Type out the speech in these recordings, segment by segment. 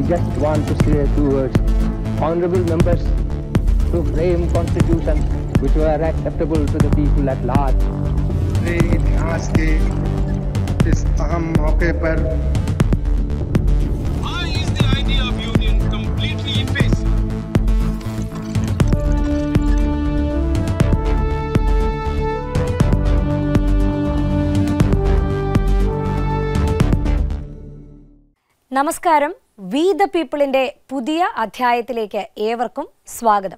just want to say two words. Honorable members, to frame constitutions which were acceptable to the people at large. पूरे इतिहास के इस अहम मौके पर Why is the idea of union completely effaced? നമസ്കാരം we the പീപ്പിളിൻ്റെ പുതിയ അധ്യായത്തിലേക്ക് ഏവർക്കും സ്വാഗതം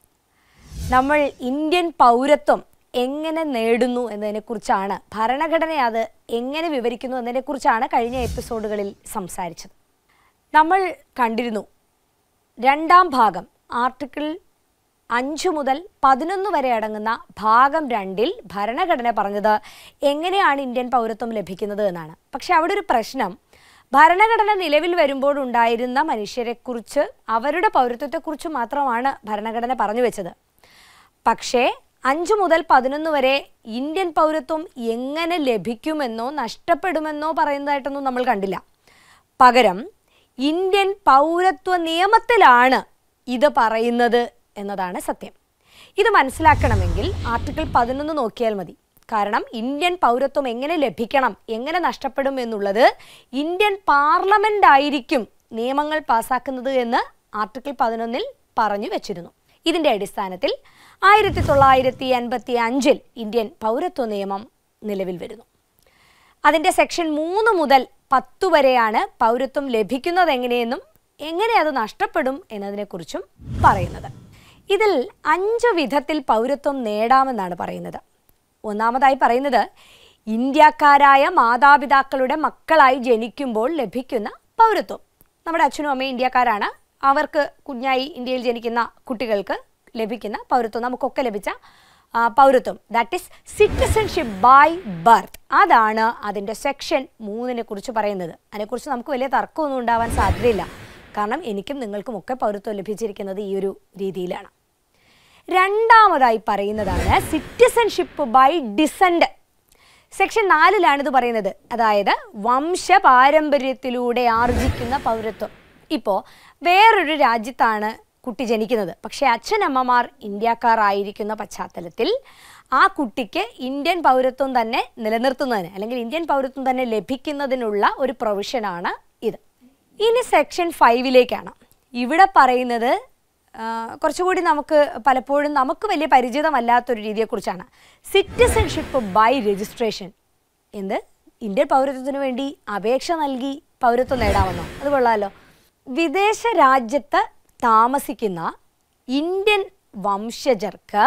നമ്മൾ ഇന്ത്യൻ പൗരത്വം എങ്ങനെ നേടുന്നു എന്നതിനെക്കുറിച്ചാണ് ഭരണഘടന അത് എങ്ങനെ വിവരിക്കുന്നു എന്നതിനെക്കുറിച്ചാണ് കഴിഞ്ഞ എപ്പിസോഡുകളിൽ സംസാരിച്ചത് നമ്മൾ കണ്ടിരുന്നു രണ്ടാം ഭാഗം ആർട്ടിക്കിൾ അഞ്ച് മുതൽ പതിനൊന്ന് വരെ അടങ്ങുന്ന ഭാഗം രണ്ടിൽ ഭരണഘടന പറഞ്ഞത് എങ്ങനെയാണ് ഇന്ത്യൻ പൗരത്വം ലഭിക്കുന്നത് എന്നാണ് പക്ഷെ അവിടെ ഒരു പ്രശ്നം ഭരണഘടന നിലവിൽ വരുമ്പോഴുണ്ടായിരുന്ന മനുഷ്യരെക്കുറിച്ച് അവരുടെ പൗരത്വത്തെക്കുറിച്ച് മാത്രമാണ് ഭരണഘടന പറഞ്ഞു വെച്ചത് പക്ഷേ അഞ്ച് മുതൽ പതിനൊന്ന് വരെ ഇന്ത്യൻ പൗരത്വം എങ്ങനെ ലഭിക്കുമെന്നോ നഷ്ടപ്പെടുമെന്നോ പറയുന്നതായിട്ടൊന്നും നമ്മൾ കണ്ടില്ല പകരം ഇന്ത്യൻ പൗരത്വ നിയമത്തിലാണ് ഇത് പറയുന്നത് എന്നതാണ് സത്യം ഇത് മനസ്സിലാക്കണമെങ്കിൽ ആർട്ടിക്കിൾ പതിനൊന്ന് നോക്കിയാൽ മതി കാരണം ഇന്ത്യൻ പൗരത്വം എങ്ങനെ ലഭിക്കണം എങ്ങനെ നഷ്ടപ്പെടും എന്നുള്ളത് ഇന്ത്യൻ പാർലമെന്റ് ആയിരിക്കും നിയമങ്ങൾ പാസാക്കുന്നത് എന്ന് ആർട്ടിക്കിൾ പതിനൊന്നിൽ പറഞ്ഞു വെച്ചിരുന്നു ഇതിന്റെ അടിസ്ഥാനത്തിൽ ആയിരത്തി തൊള്ളായിരത്തി അൻപത്തി അഞ്ചിൽ ഇന്ത്യൻ പൗരത്വ നിയമം നിലവിൽ വരുന്നു അതിൻ്റെ സെക്ഷൻ മൂന്ന് മുതൽ പത്ത് വരെയാണ് പൗരത്വം ലഭിക്കുന്നത് എങ്ങനെയെന്നും എങ്ങനെ അത് നഷ്ടപ്പെടും എന്നതിനെക്കുറിച്ചും പറയുന്നത് ഇതിൽ അഞ്ച് വിധത്തിൽ പൗരത്വം നേടാമെന്നാണ് പറയുന്നത് ഒന്നാമതായി പറയുന്നത് ഇന്ത്യക്കാരായ മാതാപിതാക്കളുടെ മക്കളായി ജനിക്കുമ്പോൾ ലഭിക്കുന്ന പൗരത്വം നമ്മുടെ അച്ഛനും അമ്മയും ഇന്ത്യക്കാരാണ് അവർക്ക് കുഞ്ഞായി ഇന്ത്യയിൽ ജനിക്കുന്ന കുട്ടികൾക്ക് ലഭിക്കുന്ന പൗരത്വം നമുക്കൊക്കെ ലഭിച്ച ആ, പൗരത്വം that is citizenship by birth അതാണ് അതിൻ്റെ സെക്ഷൻ മൂന്നിനെ കുറിച്ച് പറയുന്നത് അതിനെക്കുറിച്ച് നമുക്ക് വലിയ തർക്കമൊന്നും ഉണ്ടാവാൻ സാധ്യതയില്ല കാരണം എനിക്കും നിങ്ങൾക്കും ഒക്കെ പൗരത്വം ലഭിച്ചിരിക്കുന്നത് ഈ ഒരു രീതിയിലാണ് രണ്ടാമതായി പറയുന്നതാണ് സിറ്റിസൺഷിപ്പ് ബൈ ഡിസെൻഡ് സെക്ഷൻ നാലിലാണ് ഇത് പറയുന്നത് അതായത് വംശപാരമ്പര്യത്തിലൂടെ ആർജിക്കുന്ന പൗരത്വം ഇപ്പോൾ വേറൊരു രാജ്യത്താണ് കുട്ടി ജനിക്കുന്നത് പക്ഷേ അച്ഛനമ്മമാർ ഇന്ത്യക്കാർ ആയിരിക്കുന്ന പശ്ചാത്തലത്തിൽ ആ കുട്ടിക്ക് ഇന്ത്യൻ പൗരത്വം തന്നെ നിലനിർത്തുന്നതിന് അല്ലെങ്കിൽ ഇന്ത്യൻ പൗരത്വം തന്നെ ലഭിക്കുന്നതിനുള്ള ഒരു പ്രൊവിഷനാണ് ഇത് ഇനി സെക്ഷൻ ഫൈവിലേക്കാണ് ഇവിടെ പറയുന്നത് ആ, കുറച്ചുകൂടി നമുക്ക് പലപ്പോഴും നമുക്ക് വലിയ പരിചിതമല്ലാത്തൊരു രീതിയെക്കുറിച്ചാണ് സിറ്റിസൺഷിപ്പ് ബൈ രജിസ്ട്രേഷൻ എന്ത് ഇന്ത്യൻ പൗരത്വത്തിന് വേണ്ടി അപേക്ഷ നൽകി പൗരത്വം നേടാമെന്നോ അത് കൊള്ളാമല്ലോ വിദേശ രാജ്യത്ത് താമസിക്കുന്ന ഇന്ത്യൻ വംശജർക്ക്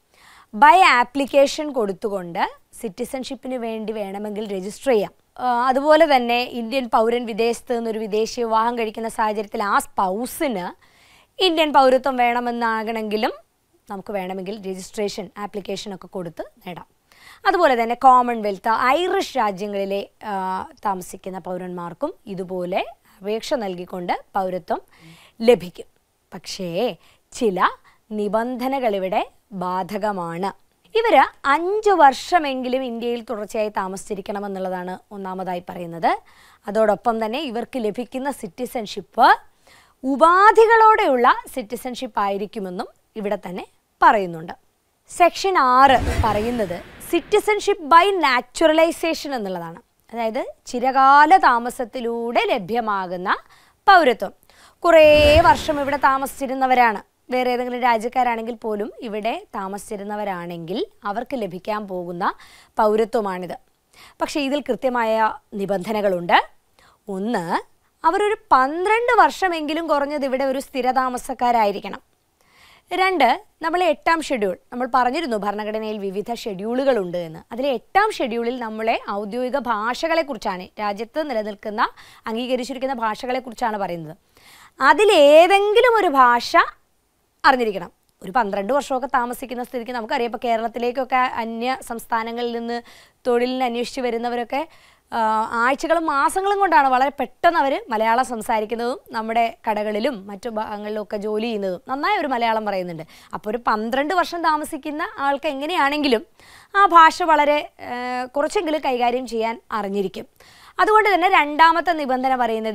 ബൈ ആപ്ലിക്കേഷൻ കൊടുത്തുകൊണ്ട് സിറ്റിസൺഷിപ്പിന് വേണ്ടി വേണമെങ്കിൽ രജിസ്റ്റർ ചെയ്യാം ആ, അതുപോലെ തന്നെ ഇന്ത്യൻ പൗരൻ വിദേശത്ത് നിന്നൊരു വിദേശി വിവാഹം കഴിക്കുന്ന സാഹചര്യത്തിൽ ആ സ്പൗസിന് ഇന്ത്യൻ പൗരത്വം വേണമെന്നാകണമെങ്കിലും നമുക്ക് വേണമെങ്കിൽ രജിസ്ട്രേഷൻ ആപ്ലിക്കേഷൻ ഒക്കെ കൊടുത്ത് നേടാം അതുപോലെ തന്നെ കോമൺവെൽത്ത് ഐറിഷ് രാജ്യങ്ങളിലെ ആ, താമസിക്കുന്ന പൗരന്മാർക്കും ഇതുപോലെ അപേക്ഷ നൽകിക്കൊണ്ട് പൗരത്വം ലഭിക്കും പക്ഷേ ചില നിബന്ധനകൾ ഇവിടെ ബാധകമാണ് ഇവർ അഞ്ച് വർഷമെങ്കിലും ഇന്ത്യയിൽ തുടർച്ചയായി താമസിച്ചിരിക്കണമെന്നുള്ളതാണ് ഒന്നാമതായി പറയുന്നത് അതോടൊപ്പം തന്നെ ഇവർക്ക് ലഭിക്കുന്ന സിറ്റിസൺഷിപ്പ് ഉപാധികളോടെയുള്ള സിറ്റിസൺഷിപ്പ് ആയിരിക്കുമെന്നും ഇവിടെ തന്നെ പറയുന്നുണ്ട് സെക്ഷൻ ആറ് പറയുന്നത് സിറ്റിസൺഷിപ്പ് ബൈ നാച്ചുറലൈസേഷൻ എന്നുള്ളതാണ് അതായത് ചിരകാല താമസത്തിലൂടെ ലഭ്യമാകുന്ന പൗരത്വം കുറേ വർഷം ഇവിടെ താമസിച്ചിരുന്നവരാണ് വേറെ ഏതെങ്കിലും രാജ്യക്കാരാണെങ്കിൽ പോലും ഇവിടെ താമസിച്ചിരുന്നവരാണെങ്കിൽ അവർക്ക് ലഭിക്കാൻ പോകുന്ന പൗരത്വമാണിത് പക്ഷേ ഇതിൽ കൃത്യമായ നിബന്ധനകളുണ്ട് ഒന്ന് അവരൊരു പന്ത്രണ്ട് വർഷമെങ്കിലും കുറഞ്ഞത് ഇവിടെ ഒരു സ്ഥിരതാമസക്കാരായിരിക്കണം രണ്ട് നമ്മളെ എട്ടാം ഷെഡ്യൂൾ നമ്മൾ പറഞ്ഞിരുന്നു ഭരണഘടനയിൽ വിവിധ ഷെഡ്യൂളുകളുണ്ട് എന്ന് അതിലെ എട്ടാം ഷെഡ്യൂളിൽ നമ്മളെ ഔദ്യോഗിക ഭാഷകളെക്കുറിച്ചാണ് രാജ്യത്ത് നിലനിൽക്കുന്ന അംഗീകരിച്ചിരിക്കുന്ന ഭാഷകളെക്കുറിച്ചാണ് പറയുന്നത് അതിലേതെങ്കിലും ഒരു ഭാഷ അറിഞ്ഞിരിക്കണം ഒരു പന്ത്രണ്ട് വർഷമൊക്കെ താമസിക്കുന്ന സ്ഥിതിക്ക് നമുക്കറിയാം ഇപ്പോൾ കേരളത്തിലേക്കൊക്കെ അന്യ സംസ്ഥാനങ്ങളിൽ നിന്ന് തൊഴിലിന് അന്വേഷിച്ച് വരുന്നവരൊക്കെ ആ, ആഴ്ചകളും മാസങ്ങളും കൊണ്ടാണ് വളരെ പെട്ടെന്ന് അവർ മലയാളം സംസാരിക്കുന്നതും നമ്മുടെ കടകളിലും മറ്റു ഭാഗങ്ങളിലും ഒക്കെ ജോലി ചെയ്യുന്നതും നന്നായി ഒരു മലയാളം പറയുന്നുണ്ട് അപ്പോൾ ഒരു പന്ത്രണ്ട് വർഷം താമസിക്കുന്ന ആൾക്ക് എങ്ങനെയാണെങ്കിലും ആ ഭാഷ വളരെ ആ, കുറച്ചെങ്കിലും കൈകാര്യം ചെയ്യാൻ അറിഞ്ഞിരിക്കും അതുകൊണ്ട് തന്നെ രണ്ടാമത്തെ നിബന്ധന പറയുന്നത്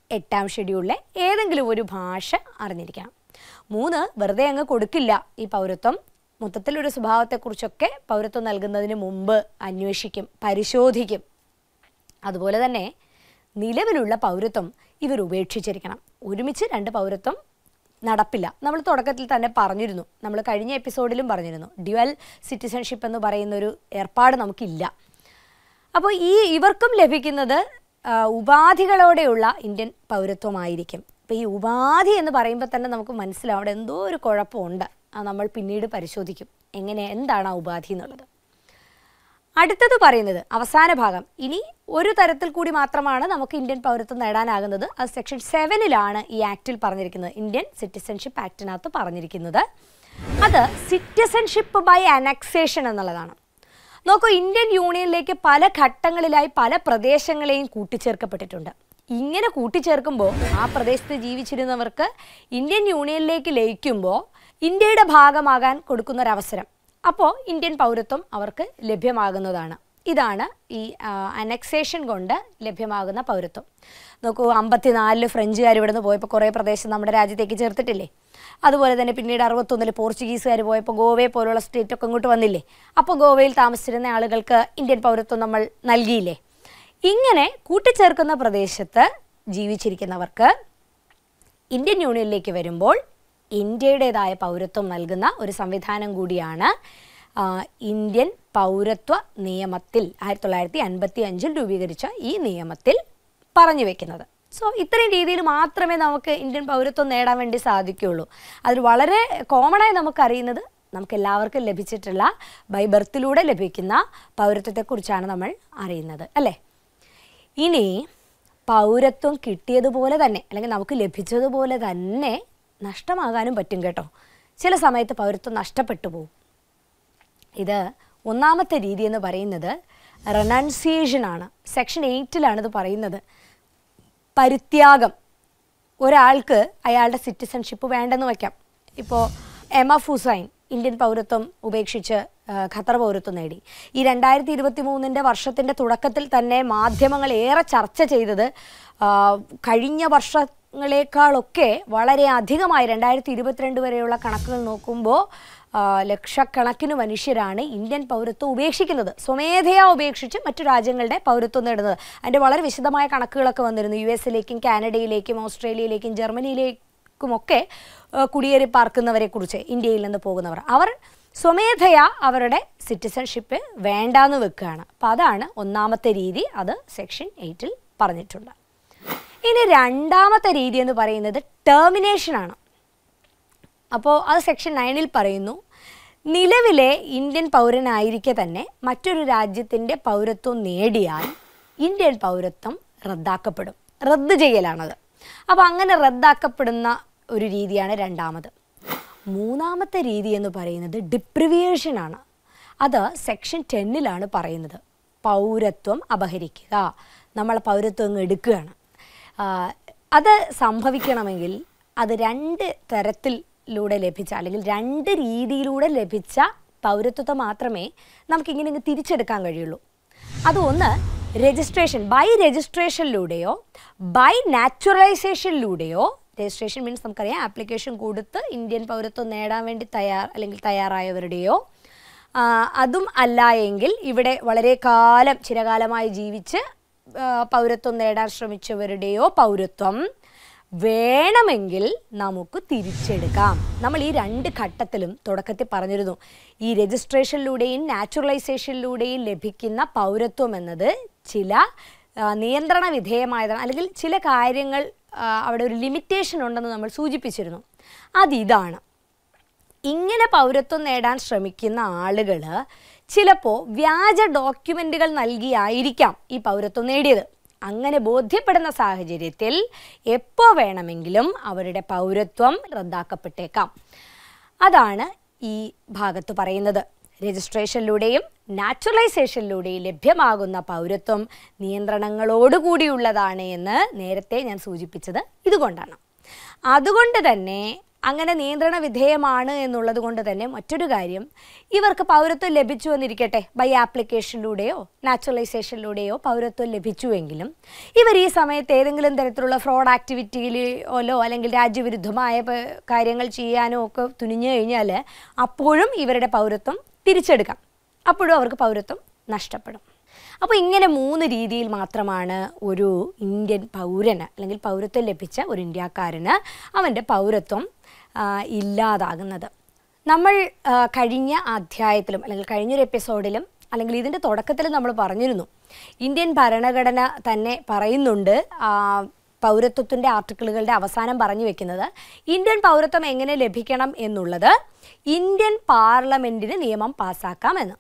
എട്ടാം ഷെഡ്യൂളിലെ ഏതെങ്കിലും ഒരു ഭാഷ അറിഞ്ഞിരിക്കണം മൂന്ന് വെറുതെ അങ്ങ് കൊടുക്കില്ല ഈ പൗരത്വം മൊത്തത്തിലൊരു സ്വഭാവത്തെക്കുറിച്ചൊക്കെ പൗരത്വം നൽകുന്നതിന് മുമ്പ് അന്വേഷിക്കും പരിശോധിക്കും അതുപോലെ തന്നെ നിലവിലുള്ള പൗരത്വം ഇവർ ഉപേക്ഷിച്ചിരിക്കണം ഒരുമിച്ച് രണ്ട് പൗരത്വം നടപ്പില്ല നമ്മൾ തുടക്കത്തിൽ തന്നെ പറഞ്ഞിരുന്നു നമ്മൾ കഴിഞ്ഞ എപ്പിസോഡിലും പറഞ്ഞിരുന്നു ഡ്യുവൽ സിറ്റിസൺഷിപ്പ് എന്ന് പറയുന്ന ഒരു ഏർപ്പാട് നമുക്കില്ല അപ്പോൾ ഈ ഇവർക്കും ലഭിക്കുന്നത് ആ, ഉപാധികളോടെയുള്ള ഇന്ത്യൻ പൗരത്വമായിരിക്കും അപ്പോൾ ഈ ഉപാധി എന്ന് പറയുമ്പോൾ തന്നെ നമുക്ക് മനസ്സിലാവും അവിടെ എന്തോ ഒരു കുഴപ്പമുണ്ട് അത് നമ്മൾ പിന്നീട് പരിശോധിക്കും എങ്ങനെ എന്താണ് ആ ഉപാധി എന്നുള്ളത് അടുത്തത് പറയുന്നത് അവസാന ഭാഗം ഇനി ഒരു തരത്തിൽ കൂടി മാത്രമാണ് നമുക്ക് ഇന്ത്യൻ പൗരത്വം നേടാനാകുന്നത് അത് സെക്ഷൻ സെവനിലാണ് ഈ ആക്റ്റിൽ പറഞ്ഞിരിക്കുന്നത് ഇന്ത്യൻ സിറ്റിസൺഷിപ്പ് ആക്ടിനകത്ത് പറഞ്ഞിരിക്കുന്നത് അത് സിറ്റിസൺഷിപ്പ് ബൈ അനക്സേഷൻ എന്നുള്ളതാണ് നോക്കൂ ഇന്ത്യൻ യൂണിയനിലേക്ക് പല ഘട്ടങ്ങളിലായി പല പ്രദേശങ്ങളെയും കൂട്ടിച്ചേർക്കപ്പെട്ടിട്ടുണ്ട് ഇങ്ങനെ കൂട്ടിച്ചേർക്കുമ്പോൾ ആ പ്രദേശത്ത് ജീവിച്ചിരുന്നവർക്ക് ഇന്ത്യൻ യൂണിയനിലേക്ക് ലയിക്കുമ്പോൾ ഇന്ത്യയുടെ ഭാഗമാകാൻ കൊടുക്കുന്ന ഒരു അവസരം അപ്പോൾ ഇന്ത്യൻ പൗരത്വം അവർക്ക് ലഭ്യമാകുന്നതാണ് ഇതാണ് ഈ അനക്സേഷൻ കൊണ്ട് ലഭ്യമാകുന്ന പൗരത്വം നോക്കൂ അമ്പത്തിനാലില് ഫ്രഞ്ചുകാർ ഇവിടുന്ന് പോയപ്പോൾ കുറേ പ്രദേശം നമ്മുടെ രാജ്യത്തേക്ക് ചേർത്തിട്ടില്ലേ അതുപോലെ തന്നെ പിന്നീട് അറുപത്തൊന്നിൽ പോർച്ചുഗീസുകാർ പോയപ്പോൾ ഗോവയെ പോലുള്ള സ്റ്റേറ്റ് ഒക്കെ ഇങ്ങോട്ട് വന്നില്ലേ അപ്പോൾ ഗോവയിൽ താമസിച്ചിരുന്ന ആളുകൾക്ക് ഇന്ത്യൻ പൗരത്വം നമ്മൾ നൽകിയില്ലേ ഇങ്ങനെ കൂട്ടിച്ചേർക്കുന്ന പ്രദേശത്ത് ജീവിച്ചിരിക്കുന്നവർക്ക് ഇന്ത്യൻ യൂണിയനിലേക്ക് വരുമ്പോൾ ഇന്ത്യയുടേതായ പൗരത്വം നൽകുന്ന ഒരു സംവിധാനം കൂടിയാണ് ആ, ഇന്ത്യൻ പൗരത്വ നിയമത്തിൽ ആയിരത്തി തൊള്ളായിരത്തി അൻപത്തി അഞ്ചിൽ രൂപീകരിച്ച ഈ നിയമത്തിൽ പറഞ്ഞു വെക്കുന്നത് സോ ഇത്രയും രീതിയിൽ മാത്രമേ നമുക്ക് ഇന്ത്യൻ പൗരത്വം നേടാൻ വേണ്ടി സാധിക്കുകയുള്ളൂ അതിൽ വളരെ കോമണായി നമുക്കറിയുന്നത് നമുക്ക് എല്ലാവർക്കും ലഭിച്ചിട്ടുള്ള ബൈ ബർത്തിലൂടെ ലഭിക്കുന്ന പൗരത്വത്തെക്കുറിച്ചാണ് നമ്മൾ അറിയുന്നത് അല്ലേ ഇനി പൗരത്വം കിട്ടിയതുപോലെ തന്നെ അല്ലെങ്കിൽ നമുക്ക് ലഭിച്ചതുപോലെ തന്നെ നഷ്ടമാകാനും പറ്റും കേട്ടോ ചില സമയത്ത് പൗരത്വം നഷ്ടപ്പെട്ടു പോകും ഇത് ഒന്നാമത്തെ രീതി എന്ന് പറയുന്നത് റെനൗൺസിയേഷൻ ആണ് സെക്ഷൻ എയ്റ്റിലാണ് ഇത് പറയുന്നത് പരിത്യാഗം ഒരാൾക്ക് അയാളുടെ സിറ്റിസൺഷിപ്പ് വേണ്ടെന്ന് വയ്ക്കാം ഇപ്പോൾ എമ ഫുസൈൻ ഇന്ത്യൻ പൗരത്വം ഉപേക്ഷിച്ച് ആ, ഖത്തർ പൗരത്വം നേടി ഈ രണ്ടായിരത്തി ഇരുപത്തി മൂന്നിൻ്റെ വർഷത്തിൻ്റെ തുടക്കത്തിൽ തന്നെ മാധ്യമങ്ങൾ ഏറെ ചർച്ച ചെയ്തത് ആ, കഴിഞ്ഞ വർഷങ്ങളെക്കാളൊക്കെ വളരെ അധികമായി രണ്ടായിരത്തി ഇരുപത്തിരണ്ട് വരെയുള്ള കണക്കുകൾ നോക്കുമ്പോൾ ആ, ലക്ഷക്കണക്കിന് മനുഷ്യരാണ് ഇന്ത്യൻ പൗരത്വം ഉപേക്ഷിക്കുന്നത് സ്വമേധയാ ഉപേക്ഷിച്ച് മറ്റു രാജ്യങ്ങളുടെ പൗരത്വം നേടുന്നത് അതിൻ്റെ വളരെ വിശദമായ കണക്കുകളൊക്കെ വന്നിരുന്നു യു എസിലേക്കും കാനഡയിലേക്കും ഓസ്ട്രേലിയയിലേക്കും ജർമ്മനിയിലേക്കുമൊക്കെ ആ, കുടിയേറി പാർക്കുന്നവരെ കുറിച്ച് ഇന്ത്യയിൽ നിന്ന് പോകുന്നവർ അവർ സ്വമേധയാ അവരുടെ സിറ്റിസൺഷിപ്പ് വേണ്ടാന്ന് വെക്കുകയാണ് അപ്പം അതാണ് ഒന്നാമത്തെ രീതി അത് സെക്ഷൻ എയ്റ്റിൽ പറഞ്ഞിട്ടുണ്ട് ഇനി രണ്ടാമത്തെ രീതി എന്ന് പറയുന്നത് ടേമിനേഷനാണ് അപ്പോൾ അത് സെക്ഷൻ നയനിൽ പറയുന്നു നിലവിലെ ഇന്ത്യൻ പൗരനായിരിക്കെ തന്നെ മറ്റൊരു രാജ്യത്തിൻ്റെ പൗരത്വം നേടിയാൽ ഇന്ത്യൻ പൗരത്വം റദ്ദാക്കപ്പെടും റദ്ദ് ചെയ്യലാണത് അപ്പോൾ അങ്ങനെ റദ്ദാക്കപ്പെടുന്ന ഒരു രീതിയാണ് രണ്ടാമത് മൂന്നാമത്തെ രീതി എന്ന് പറയുന്നത് ഡിപ്രിവിയേഷൻ ആണ് അത് സെക്ഷൻ ടെന്നിലാണ് പറയുന്നത് പൗരത്വം അപഹരിക്കുക നമ്മൾ പൗരത്വം അങ്ങ് എടുക്കുകയാണ് ആ, അത് സംഭവിക്കണമെങ്കിൽ അത് രണ്ട് തരത്തിലൂടെ ലഭിച്ച അല്ലെങ്കിൽ രണ്ട് രീതിയിലൂടെ ലഭിച്ച പൗരത്വത്തെ മാത്രമേ നമുക്കിങ്ങനെ ഇങ്ങ് തിരിച്ചെടുക്കാൻ കഴിയുള്ളൂ അത് ഒന്ന് രജിസ്ട്രേഷൻ ബൈ രജിസ്ട്രേഷനിലൂടെയോ ബൈ നാച്ചുറലൈസേഷനിലൂടെയോ രജിസ്ട്രേഷൻ മീൻസ് നമുക്കറിയാം ആപ്ലിക്കേഷൻ കൊടുത്ത് ഇന്ത്യൻ പൗരത്വം നേടാൻ വേണ്ടി തയ്യാർ അല്ലെങ്കിൽ തയ്യാറായവരുടെയോ ആ, അതും അല്ല എങ്കിൽ ഇവിടെ വളരെ കാലം ചിരകാലമായി ജീവിച്ച് ആ, പൗരത്വം നേടാൻ ശ്രമിച്ചവരുടെയോ പൗരത്വം വേണമെങ്കിൽ നമുക്ക് തിരിച്ചെടുക്കാം നമ്മൾ ഈ രണ്ട് ഘട്ടത്തിലും തുടക്കത്തിൽ പറഞ്ഞിരുന്നു ഈ രജിസ്ട്രേഷനിലൂടെയും നാച്ചുറലൈസേഷനിലൂടെയും ലഭിക്കുന്ന പൗരത്വം എന്നത് ചില ആ, നിയന്ത്രണ വിധേയമായതാണ് അല്ലെങ്കിൽ ചില കാര്യങ്ങൾ ആ, അവിടെ ഒരു ലിമിറ്റേഷൻ ഉണ്ടെന്ന് നമ്മൾ സൂചിപ്പിച്ചിരുന്നു അതിതാണ് ഇങ്ങനെ പൗരത്വം നേടാൻ ശ്രമിക്കുന്ന ആളുകൾ ചിലപ്പോൾ വ്യാജ ഡോക്യുമെൻറ്റുകൾ നൽകിയായിരിക്കാം ഈ പൗരത്വം നേടിയത് അങ്ങനെ ബോധ്യപ്പെടുന്ന സാഹചര്യത്തിൽ എപ്പോൾ വേണമെങ്കിലും അവരുടെ പൗരത്വം റദ്ദാക്കപ്പെട്ടേക്കാം അതാണ് ഈ ഭാഗത്ത് പറയുന്നത് രജിസ്ട്രേഷനിലൂടെയും നാച്ചുറലൈസേഷനിലൂടെയും ലഭ്യമാകുന്ന പൗരത്വം നിയന്ത്രണങ്ങളോടുകൂടിയുള്ളതാണ് എന്ന് നേരത്തെ ഞാൻ സൂചിപ്പിച്ചത് ഇതുകൊണ്ടാണ് അതുകൊണ്ട് തന്നെ അങ്ങനെ നിയന്ത്രണ വിധേയമാണ് എന്നുള്ളത് കൊണ്ട് തന്നെ മറ്റൊരു കാര്യം ഇവർക്ക് പൗരത്വം ലഭിച്ചു എന്നിരിക്കട്ടെ ബൈ ആപ്ലിക്കേഷനിലൂടെയോ നാച്ചുറലൈസേഷനിലൂടെയോ പൗരത്വം ലഭിച്ചുവെങ്കിലും ഇവർ ഈ സമയത്ത് ഏതെങ്കിലും തരത്തിലുള്ള ഫ്രോഡ് ആക്ടിവിറ്റിയിലോ അല്ലെങ്കിൽ രാജ്യവിരുദ്ധമായ പ- കാര്യങ്ങൾ ചെയ്യാനോ ഒക്കെ തുനിഞ്ഞു കഴിഞ്ഞാൽ അപ്പോഴും ഇവരുടെ പൗരത്വം തിരിച്ചെടുക്കാം അപ്പോഴും അവർക്ക് പൗരത്വം നഷ്ടപ്പെടും അപ്പോൾ ഇങ്ങനെ മൂന്ന് രീതിയിൽ മാത്രമാണ് ഒരു ഇന്ത്യൻ പൗരന് അല്ലെങ്കിൽ പൗരത്വം ലഭിച്ച ഒരു ഇന്ത്യക്കാരന് അവൻ്റെ പൗരത്വം ആ, ഇല്ലാതാകുന്നത് നമ്മൾ ആ, കഴിഞ്ഞ അധ്യായത്തിലും അല്ലെങ്കിൽ കഴിഞ്ഞൊരു എപ്പിസോഡിലും അല്ലെങ്കിൽ ഇതിൻ്റെ തുടക്കത്തിൽ നമ്മൾ പറഞ്ഞിരുന്നു ഇന്ത്യൻ ഭരണഘടന തന്നെ പറയുന്നുണ്ട് ആ, പൗരത്വത്തിൻ്റെ ആർട്ടിക്കിളുകളുടെ അവസാനം പറഞ്ഞു വെക്കുന്നത് ഇന്ത്യൻ പൗരത്വം എങ്ങനെ ലഭിക്കണം എന്നുള്ളത് ഇന്ത്യൻ പാർലമെൻറ്റിന് നിയമം പാസ്സാക്കാമെന്ന്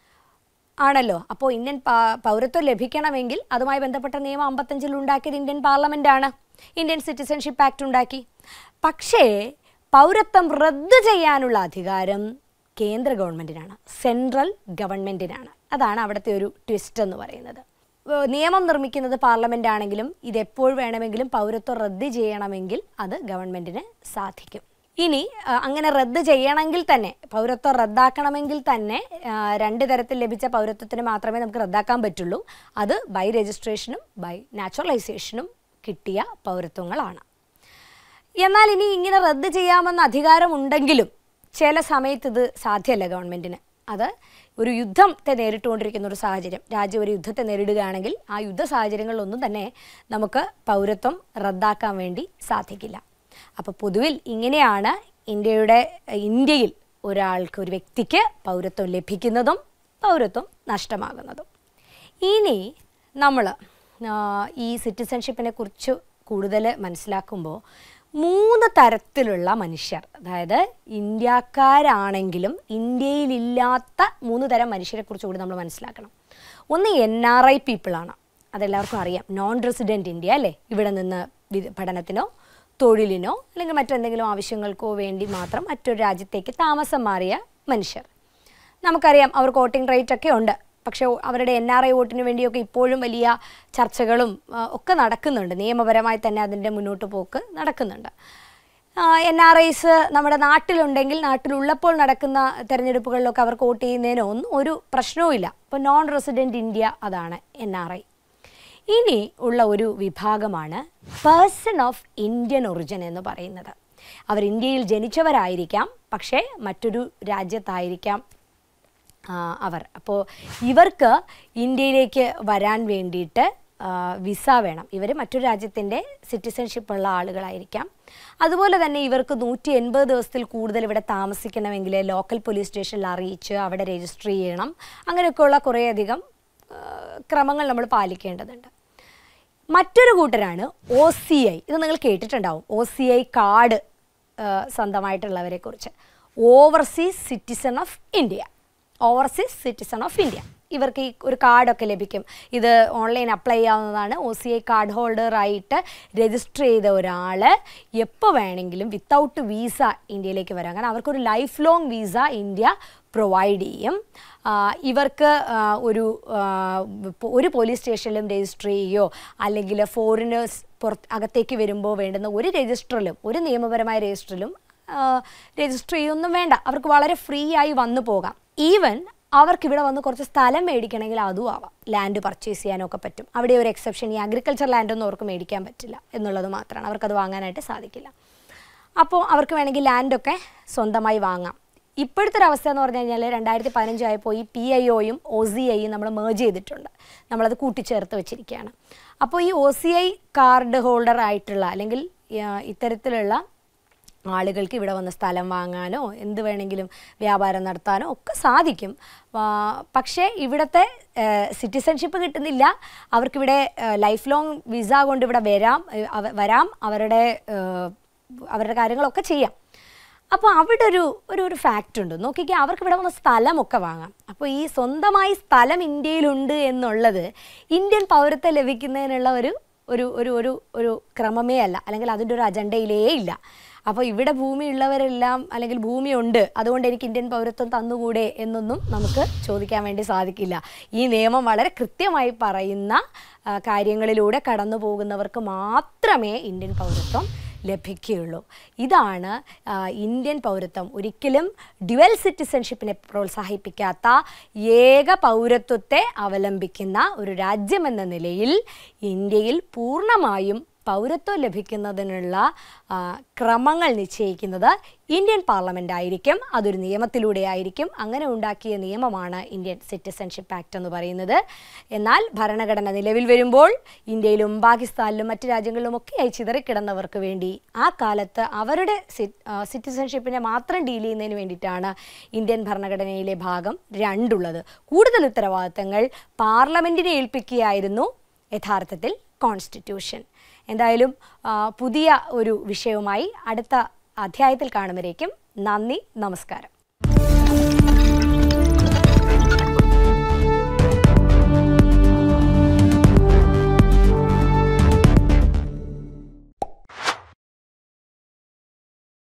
ആണല്ലോ അപ്പോൾ ഇന്ത്യൻ പ- പൗരത്വം ലഭിക്കണമെങ്കിൽ അതുമായി ബന്ധപ്പെട്ട നിയമം അമ്പത്തഞ്ചിൽ ഉണ്ടാക്കിയത് ഇന്ത്യൻ പാർലമെൻറ്റാണ് ഇന്ത്യൻ സിറ്റിസൺഷിപ്പ് ആക്ട് ഉണ്ടാക്കി പക്ഷേ പൗരത്വം റദ്ദ് ചെയ്യാനുള്ള അധികാരം കേന്ദ്ര ഗവൺമെൻറ്റിനാണ് സെൻട്രൽ ഗവൺമെൻറ്റിനാണ് അതാണ് അവിടുത്തെ ഒരു ട്വിസ്റ്റ് എന്ന് പറയുന്നത് ഏഹ് നിയമം നിർമ്മിക്കുന്നത് പാർലമെൻ്റ് ആണെങ്കിലും ഇതെപ്പോൾ വേണമെങ്കിലും പൗരത്വം റദ്ദ് ചെയ്യണമെങ്കിൽ അത് ഗവൺമെൻറ്റിന് സാധിക്കും ഇനി ആ, അങ്ങനെ റദ്ദ് ചെയ്യണമെങ്കിൽ തന്നെ പൗരത്വം റദ്ദാക്കണമെങ്കിൽ തന്നെ ആ, രണ്ട് തരത്തിൽ ലഭിച്ച പൗരത്വത്തിന് മാത്രമേ നമുക്ക് റദ്ദാക്കാൻ പറ്റുള്ളൂ അത് ബൈ രജിസ്ട്രേഷനും ബൈ നാച്ചുറലൈസേഷനും കിട്ടിയ പൗരത്വങ്ങളാണ് എന്നാൽ ഇനി ഇങ്ങനെ റദ്ദ് ചെയ്യാമെന്ന അധികാരമുണ്ടെങ്കിലും ചില സമയത്ത് ഇത് സാധ്യമല്ല ഗവൺമെൻറ്റിന് അത് ഒരു യുദ്ധത്തെ നേരിട്ടുകൊണ്ടിരിക്കുന്ന ഒരു സാഹചര്യം രാജ്യം ഒരു യുദ്ധത്തെ നേരിടുകയാണെങ്കിൽ ആ യുദ്ധ സാഹചര്യങ്ങളിലൊന്നും തന്നെ നമുക്ക് പൗരത്വം റദ്ദാക്കാൻ വേണ്ടി സാധിക്കില്ല അപ്പോൾ പൊതുവിൽ ഇങ്ങനെയാണ് ഇന്ത്യയുടെ ഇന്ത്യയിൽ ഒരാൾക്ക് ഒരു വ്യക്തിക്ക് പൗരത്വം ലഭിക്കുന്നതും പൗരത്വം നഷ്ടമാകുന്നതും ഇനി നമ്മൾ ഈ സിറ്റിസൺഷിപ്പിനെ കുറിച്ച് കൂടുതൽ മനസ്സിലാക്കുമ്പോൾ മൂന്ന് തരത്തിലുള്ള മനുഷ്യർ അതായത് ഇന്ത്യക്കാരാണെങ്കിലും ഇന്ത്യയിലില്ലാത്ത മൂന്ന് തരം മനുഷ്യരെക്കുറിച്ച് കൂടി നമ്മൾ മനസ്സിലാക്കണം ഒന്ന് എൻ ആർ ഐ പീപ്പിളാണ് അതെല്ലാവർക്കും അറിയാം നോൺ റെസിഡൻറ്റ് ഇന്ത്യ അല്ലേ ഇവിടെ നിന്ന് വി- പഠനത്തിനോ തൊഴിലിനോ അല്ലെങ്കിൽ മറ്റെന്തെങ്കിലും ആവശ്യങ്ങൾക്കോ വേണ്ടി മാത്രം മറ്റൊരു രാജ്യത്തേക്ക് താമസം മാറിയ മനുഷ്യർ നമുക്കറിയാം അവർക്ക് വോട്ടിംഗ് റേറ്റ് ഒക്കെ ഉണ്ട് പക്ഷേ അവരുടെ എൻ ആർ ഐ വോട്ടിന് വേണ്ടിയൊക്കെ ഇപ്പോഴും വലിയ ചർച്ചകളും ആ, ഒക്കെ നടക്കുന്നുണ്ട് നിയമപരമായി തന്നെ അതിൻ്റെ മുന്നോട്ട് പോക്ക് നടക്കുന്നുണ്ട് എൻ ആർ ഐസ് നമ്മുടെ നാട്ടിലുണ്ടെങ്കിൽ നാട്ടിലുള്ളപ്പോൾ നടക്കുന്ന തെരഞ്ഞെടുപ്പുകളിലൊക്കെ അവർക്ക് വോട്ട് ചെയ്യുന്നതിനോ ഒന്നും ഒരു പ്രശ്നവുമില്ല ഇപ്പോൾ നോൺ റെസിഡൻറ്റ് ഇന്ത്യ അതാണ് എൻ ആർ ഐ ഇനി ഉള്ള ഒരു വിഭാഗമാണ് പേഴ്സൺ ഓഫ് ഇന്ത്യൻ ഒറിജിൻ എന്ന് പറയുന്നത് അവർ ഇന്ത്യയിൽ ജനിച്ചവരായിരിക്കാം പക്ഷേ മറ്റൊരു രാജ്യത്തായിരിക്കാം ആ, അവർ അപ്പോൾ ഇവർക്ക് ഇന്ത്യയിലേക്ക് വരാൻ വേണ്ടിയിട്ട് ആ, വിസ വേണം ഇവർ മറ്റൊരു രാജ്യത്തിൻ്റെ സിറ്റിസൺഷിപ്പ് ഉള്ള ആളുകളായിരിക്കാം അതുപോലെ തന്നെ ഇവർക്ക് നൂറ്റി എൺപത് ദിവസത്തിൽ കൂടുതൽ ഇവിടെ താമസിക്കണമെങ്കിൽ ലോക്കൽ പോലീസ് സ്റ്റേഷനിൽ അറിയിച്ച് അവിടെ രജിസ്റ്റർ ചെയ്യണം അങ്ങനെയൊക്കെയുള്ള കുറേയധികം ആ, ക്രമങ്ങൾ നമ്മൾ പാലിക്കേണ്ടതുണ്ട് മറ്റൊരു കൂട്ടരാണ് ഒ സി ഐ ഇത് നിങ്ങൾ കേട്ടിട്ടുണ്ടാവും ഒ സി ഐ കാർഡ് സ്വന്തമായിട്ടുള്ളവരെ കുറിച്ച് overseas citizen of India overseas citizen of India ഇവർക്ക് ഈ ഒരു കാർഡൊക്കെ ലഭിക്കും ഇത് ഓൺലൈൻ അപ്ലൈ ചെയ്യാവുന്നതാണ് ഒ സി ഐ കാർഡ് ഹോൾഡറായിട്ട് രജിസ്റ്റർ ചെയ്ത ഒരാൾ എപ്പോൾ വേണമെങ്കിലും വിത്തൗട്ട് വീസ ഇന്ത്യയിലേക്ക് വരാം കാരണം അവർക്കൊരു life long visa India provide ചെയ്യും ആ, ഇവർക്ക് ആ, ഒരു ആ, പോ- ഒരു പോലീസ് സ്റ്റേഷനിലും രജിസ്റ്റർ ചെയ്യുകയോ അല്ലെങ്കിൽ ഫോറിനേഴ്സ് പുറത്ത് അകത്തേക്ക് വരുമ്പോൾ വേണ്ടുന്ന ഒരു രജിസ്റ്ററിലും ഒരു നിയമപരമായ രജിസ്റ്ററിലും രജിസ്റ്റർ ചെയ്യൊന്നും വേണ്ട അവർക്ക് വളരെ ഫ്രീ ആയി വന്നു പോകാം ഈവൻ അവർക്ക് ഇവിടെ വന്ന് കുറച്ച് സ്ഥലം മേടിക്കണമെങ്കിൽ അതും ആവാം ലാൻഡ് പർച്ചേസ് ചെയ്യാനൊക്കെ പറ്റും അവിടെ ഒരു എക്സെപ്ഷൻ ഈ അഗ്രികൾച്ചർ ലാൻഡൊന്നും അവർക്ക് മേടിക്കാൻ പറ്റില്ല എന്നുള്ളത് മാത്രമാണ് അവർക്കത് വാങ്ങാനായിട്ട് സാധിക്കില്ല അപ്പോൾ അവർക്ക് വേണമെങ്കിൽ ലാൻഡൊക്കെ സ്വന്തമായി വാങ്ങാം ഇപ്പോഴത്തെ ഒരു അവസ്ഥ എന്ന് പറഞ്ഞു കഴിഞ്ഞാൽ രണ്ടായിരത്തി പതിനഞ്ചായപ്പോൾ ഈ പി ഐ ഒയും ഒ സി ഐയും നമ്മൾ മേർജ് ചെയ്തിട്ടുണ്ട് നമ്മളത് കൂട്ടിച്ചേർത്ത് വെച്ചിരിക്കുകയാണ് അപ്പോൾ ഈ O C I card holder ആയിട്ടുള്ള അല്ലെങ്കിൽ ആ, ഇത്തരത്തിലുള്ള ആളുകൾക്ക് ഇവിടെ വന്ന് സ്ഥലം വാങ്ങാനോ എന്ത് വേണമെങ്കിലും വ്യാപാരം നടത്താനോ ഒക്കെ സാധിക്കും ആ, പക്ഷേ ഇവിടുത്തെ സിറ്റിസൺഷിപ്പ് കിട്ടുന്നില്ല അവർക്കിവിടെ ലൈഫ് ലോങ് വിസ കൊണ്ട് ഇവിടെ വരാം ഏ, അവ- വരാം അവരുടെ ഏ, അവരുടെ കാര്യങ്ങളൊക്കെ ചെയ്യാം അപ്പോൾ അവിടെ ഒരു ഒരു ഒരു ഫാക്റ്റ് ഉണ്ട് നോക്കിക്കേ അവർക്ക് ഇവിടെ വന്ന സ്ഥലമൊക്കെ വാങ്ങാം അപ്പോൾ ഈ സ്വന്തമായി സ്ഥലം ഇന്ത്യയിലുണ്ട് എന്നുള്ളത് ഇന്ത്യൻ പൗരത്വം ലഭിക്കുന്നതിനുള്ള ഒരു ഒരു ഒരു ഒരു ഒരു ക്രമമേ അല്ല അല്ലെങ്കിൽ അതിൻ്റെ ഒരു അജണ്ടയിലേ ഇല്ല അപ്പോൾ ഇവിടെ ഭൂമിയുള്ളവരെല്ലാം അല്ലെങ്കിൽ ഭൂമിയുണ്ട് അതുകൊണ്ട് എനിക്ക് ഇന്ത്യൻ പൗരത്വം തന്നുകൂടെ എന്നൊന്നും നമുക്ക് ചോദിക്കാൻ വേണ്ടി സാധിക്കില്ല ഈ നിയമം വളരെ കൃത്യമായി പറയുന്ന ആ, കാര്യങ്ങളിലൂടെ കടന്നു പോകുന്നവർക്ക് മാത്രമേ ഇന്ത്യൻ പൗരത്വം ലഭിക്കുകയുള്ളൂ ഇതാണ് ആ, ഇന്ത്യൻ പൗരത്വം ഒരിക്കലും ഡ്യുവൽ സിറ്റിസൺഷിപ്പിനെ പ്രോത്സാഹിപ്പിക്കാത്ത ഏക പൗരത്വത്തെ അവലംബിക്കുന്ന ഒരു രാജ്യമെന്ന നിലയിൽ ഇന്ത്യയിൽ പൂർണ്ണമായും പൗരത്വം ലഭിക്കുന്നതിനുള്ള ആ, ക്രമങ്ങൾ നിശ്ചയിക്കുന്നത് ഇന്ത്യൻ പാർലമെൻ്റ് ആയിരിക്കും അതൊരു നിയമത്തിലൂടെ ആയിരിക്കും അങ്ങനെ ഉണ്ടാക്കിയ നിയമമാണ് ഇന്ത്യൻ സിറ്റിസൺഷിപ്പ് ആക്ട് എന്ന് പറയുന്നത് എന്നാൽ ഭരണഘടന നിലവിൽ വരുമ്പോൾ ഇന്ത്യയിലും പാകിസ്ഥാനിലും മറ്റ് രാജ്യങ്ങളിലുമൊക്കെയായി ചിതറിക്കിടന്നവർക്ക് വേണ്ടി ആ കാലത്ത് അവരുടെ സിറ്റിസൺഷിപ്പിനെ മാത്രം ഡീൽ ചെയ്യുന്നതിന് വേണ്ടിയിട്ടാണ് ഇന്ത്യൻ ഭരണഘടനയിലെ ഭാഗം രണ്ടുള്ളത് കൂടുതൽ ഉത്തരവാദിത്തങ്ങൾ പാർലമെൻറ്റിനെ ഏൽപ്പിക്കുകയായിരുന്നു യഥാർത്ഥത്തിൽ കോൺസ്റ്റിറ്റ്യൂഷൻ എന്തായാലും ആ, പുതിയ ഒരു വിഷയവുമായി അടുത്ത അധ്യായത്തിൽ കാണുമ്പോഴേക്കും നന്ദി നമസ്കാരം